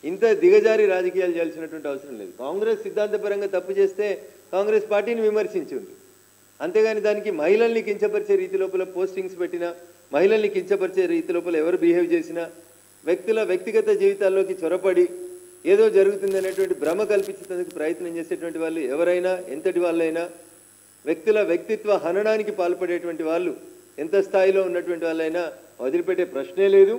ఇంత దిగజారి రాజకీయాలు చేయాల్సినటువంటి అవసరం లేదు కాంగ్రెస్ సిద్ధాంతపరంగా తప్పు చేస్తే కాంగ్రెస్ పార్టీని విమర్శించింది అంతేగాని దానికి మహిళల్ని కించపరిచే రీతి లోపల పోస్టింగ్స్ పెట్టినా మహిళల్ని కించపరిచే రీతి లోపల ఎవరు బిహేవ్ చేసినా వ్యక్తుల వ్యక్తిగత జీవితాల్లోకి చొరపడి ఏదో జరుగుతుంది అనేటువంటి భ్రమ కల్పించేందుకు ప్రయత్నం చేసేటువంటి వాళ్ళు ఎవరైనా ఎంతటి వాళ్ళైనా వ్యక్తుల వ్యక్తిత్వ హననానికి పాల్పడేటువంటి వాళ్ళు ఎంత స్థాయిలో ఉన్నటువంటి వాళ్ళైనా వదిలిపెట్టే ప్రశ్నే లేదు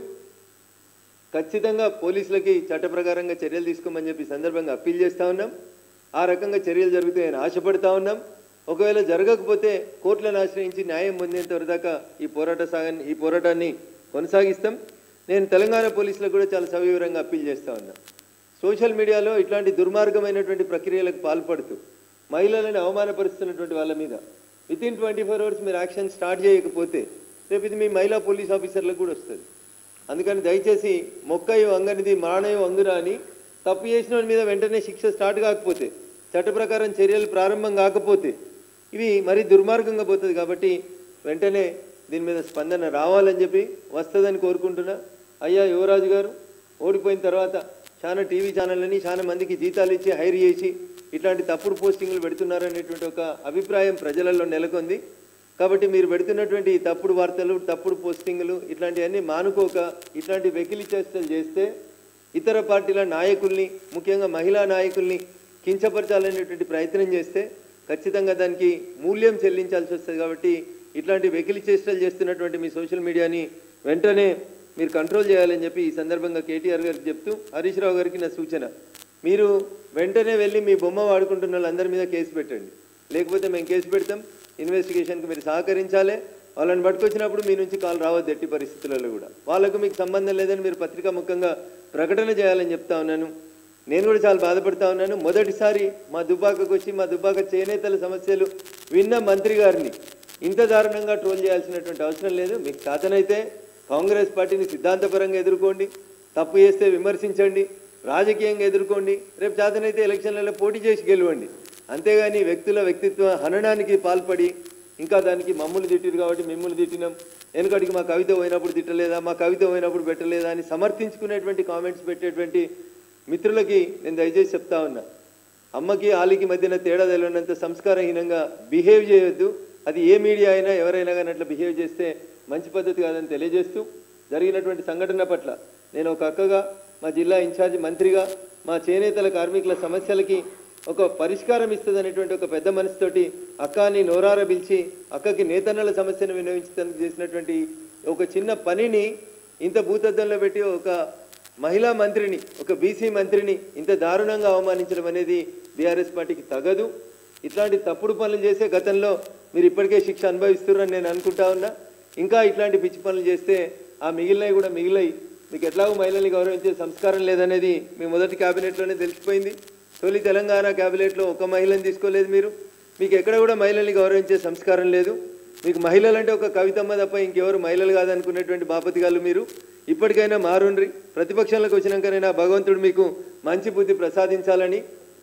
ఖచ్చితంగా పోలీసులకి చట్ట ప్రకారంగా చర్యలు తీసుకోమని చెప్పి ఈ సందర్భంగా అప్పీల్ చేస్తా ఉన్నాం ఆ రకంగా చర్యలు జరుగుతాయని ఆశపడతా ఉన్నాం ఒకవేళ జరగకపోతే కోర్టులను ఆశ్రయించి న్యాయం పొందేంత వరకు దాకా ఈ పోరాట సాగాన్ని ఈ పోరాటాన్ని కొనసాగిస్తాం నేను తెలంగాణ పోలీసులకు కూడా చాలా సవివరంగా అప్పీల్ చేస్తా ఉన్నా సోషల్ మీడియాలో ఇట్లాంటి దుర్మార్గమైనటువంటి ప్రక్రియలకు పాల్పడుతూ మహిళలను అవమానపరుస్తున్నటువంటి వాళ్ళ మీద within twenty four hours మీరు యాక్షన్ స్టార్ట్ చేయకపోతే రేపు ఇది మీ మహిళా పోలీస్ ఆఫీసర్లకు కూడా వస్తుంది అందుకని దయచేసి మొక్కయో అంగనిది మానయో అంగురా అని తప్పు చేసిన వాడి మీద వెంటనే శిక్ష స్టార్ట్ కాకపోతే చట్ట ప్రకారం చర్యలు ప్రారంభం కాకపోతే ఇవి మరీ దుర్మార్గంగా పోతుంది కాబట్టి వెంటనే దీని మీద స్పందన రావాలని చెప్పి వస్తుందని కోరుకుంటున్నా అయ్యా యువరాజు గారు ఓడిపోయిన తర్వాత చాలా టీవీ ఛానళ్ళని చాలా మందికి జీతాలు ఇచ్చి హైర్ చేసి ఇట్లాంటి తప్పుడు పోస్టింగ్లు పెడుతున్నారనేటువంటి ఒక అభిప్రాయం ప్రజలలో నెలకొంది కాబట్టి మీరు పెడుతున్నటువంటి ఈ తప్పుడు వార్తలు తప్పుడు పోస్టింగులు ఇట్లాంటివన్నీ మానుకోక ఇట్లాంటి వెకిలి చేష్టలు చేస్తే ఇతర పార్టీల నాయకుల్ని ముఖ్యంగా మహిళా నాయకుల్ని కించపరచాలనేటువంటి ప్రయత్నం చేస్తే ఖచ్చితంగా దానికి మూల్యం చెల్లించాల్సి వస్తుంది కాబట్టి ఇట్లాంటి వెకిలి చేష్టలు చేస్తున్నటువంటి మీ సోషల్ మీడియాని వెంటనే మీరు కంట్రోల్ చేయాలని చెప్పి ఈ సందర్భంగా కేటీఆర్ గారికి చెప్తూ హరీష్ రావు గారికి నా సూచన మీరు వెంటనే వెళ్ళి మీ బొమ్మ వాడుకుంటున్న వాళ్ళందరి మీద కేసు పెట్టండి లేకపోతే మేము కేసు పెడతాం ఇన్వెస్టిగేషన్కి మీరు సహకరించాలి వాళ్ళని పట్టుకొచ్చినప్పుడు మీ నుంచి కాల్ రావద్దు ఎట్టి పరిస్థితులలో కూడా వాళ్ళకు మీకు సంబంధం లేదని మీరు పత్రికా ముఖంగా ప్రకటన చేయాలని చెప్తా ఉన్నాను నేను కూడా చాలా బాధపడతా ఉన్నాను మొదటిసారి మా దుబ్బాకకు వచ్చి మా దుబ్బాక చేనేతల సమస్యలు విన్న మంత్రి గారిని ఇంత దారుణంగా ట్రోల్ చేయాల్సినటువంటి అవసరం లేదు మీకు సాధనైతే కాంగ్రెస్ పార్టీని సిద్ధాంతపరంగా ఎదుర్కోండి తప్పు చేస్తే విమర్శించండి రాజకీయంగా ఎదుర్కోండి రేపు చేతనైతే ఎలక్షన్లలో పోటీ చేసి గెలవండి అంతేగాని వ్యక్తుల వ్యక్తిత్వ హననానికి పాల్పడి ఇంకా దానికి మమ్మల్ని తిట్టిరు కాబట్టి మిమ్మల్ని తిట్టినాం వెనుకటికి మా కవిత పోయినప్పుడు తిట్టలేదా మా కవిత పోయినప్పుడు పెట్టలేదా అని సమర్థించుకునేటువంటి కామెంట్స్ పెట్టేటువంటి మిత్రులకి నేను దయచేసి చెప్తా ఉన్నా అమ్మకి ఆలికి మధ్యన తేడా తెలియనంత సంస్కారహీనంగా బిహేవ్ చేయొద్దు అది ఏ మీడియా అయినా ఎవరైనా కానీ అట్లా బిహేవ్ చేస్తే మంచి పద్ధతి కాదని తెలియజేస్తూ జరిగినటువంటి సంఘటన పట్ల నేను ఒక అక్కగా మా జిల్లా ఇన్ఛార్జి మంత్రిగా మా చేనేతల కార్మికుల సమస్యలకి ఒక పరిష్కారం ఇస్తుంది అనేటువంటి ఒక పెద్ద మనసుతోటి అక్కని నోరార పిలిచి అక్కకి నేతన్నల సమస్యను వినియోగించడానికి చేసినటువంటి ఒక చిన్న పనిని ఇంత భూతద్దంలో పెట్టి ఒక మహిళా మంత్రిని ఒక బీసీ మంత్రిని ఇంత దారుణంగా అవమానించడం అనేది బీఆర్ఎస్ పార్టీకి తగదు ఇట్లాంటి తప్పుడు పనులు చేసే గతంలో మీరు ఇప్పటికే శిక్ష అనుభవిస్తున్నారని నేను అనుకుంటా ఉన్నా ఇంకా ఇట్లాంటి పిచ్చి పనులు చేస్తే ఆ మిగిలినవి కూడా మిగిలాయి మీకు ఎట్లాగో మహిళల్ని గౌరవించే సంస్కారం లేదనేది మీ మొదటి క్యాబినెట్లోనే తెలిసిపోయింది తొలి తెలంగాణ క్యాబినెట్లో ఒక మహిళని తీసుకోలేదు మీరు మీకు ఎక్కడ కూడా మహిళల్ని గౌరవించే సంస్కారం లేదు మీకు మహిళలు అంటే ఒక కవితమ్మ తప్ప ఇంకెవరు మహిళలు కాదనుకునేటువంటి బాపతిగాళ్ళు మీరు ఇప్పటికైనా మారుండ్రి ప్రతిపక్షంలోకి వచ్చినాకనైనా భగవంతుడు మీకు మంచి బుద్ధి ప్రసాదించాలని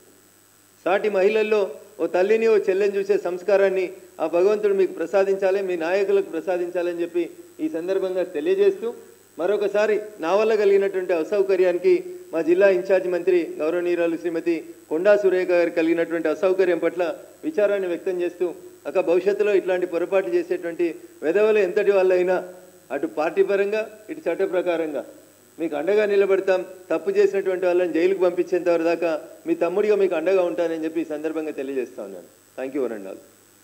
సాటి మహిళల్లో ఓ తల్లిని ఓ చెల్లెని చూసే సంస్కారాన్ని ఆ భగవంతుడు మీకు ప్రసాదించాలి మీ నాయకులకు ప్రసాదించాలని చెప్పి ఈ సందర్భంగా తెలియజేస్తూ మరొకసారి నా వల్ల కలిగినటువంటి అసౌకర్యానికి మా జిల్లా ఇన్ఛార్జ్ మంత్రి గౌరవనీయురాలు శ్రీమతి కొండా సురేఖ గారికి కలిగినటువంటి అసౌకర్యం పట్ల విచారాన్ని వ్యక్తం చేస్తూ అక్క భవిష్యత్తులో ఇట్లాంటి పొరపాట్లు చేసేటువంటి వెధవలు ఎంతటి వాళ్ళైనా అటు పార్టీ పరంగా ఇటు చట్ట ప్రకారంగా మీకు అండగా నిలబడతాం తప్పు చేసినటువంటి వాళ్ళని జైలుకు పంపించేంత వరకు దాకా మీ తమ్ముడిగా మీకు అండగా ఉంటానని చెప్పి ఈ సందర్భంగా తెలియజేస్తా ఉన్నాను థ్యాంక్ యూ వరండాల్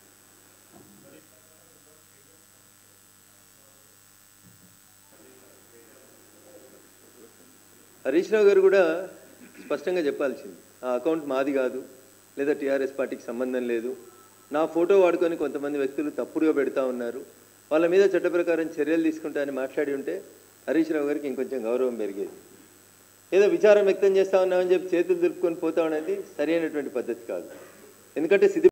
హరీష్ రావు గారు కూడా స్పష్టంగా చెప్పాల్సింది ఆ అకౌంట్ మాది కాదు లేదా టీఆర్ఎస్ పార్టీకి సంబంధం లేదు నా ఫోటో వాడుకొని కొంతమంది వ్యక్తులు తప్పుడుగా పెడతా ఉన్నారు వాళ్ళ మీద చట్ట ప్రకారం చర్యలు తీసుకుంటా అని మాట్లాడి ఉంటే హరీష్ రావు గారికి ఇంకొంచెం గౌరవం పెరిగేది ఏదో విచారం వ్యక్తం చేస్తా ఉన్నామని చెప్పి చేతులు దులుపుకొని పోతా ఉన్నది సరైనటువంటి పద్ధతి కాదు ఎందుకంటే సిద్ధి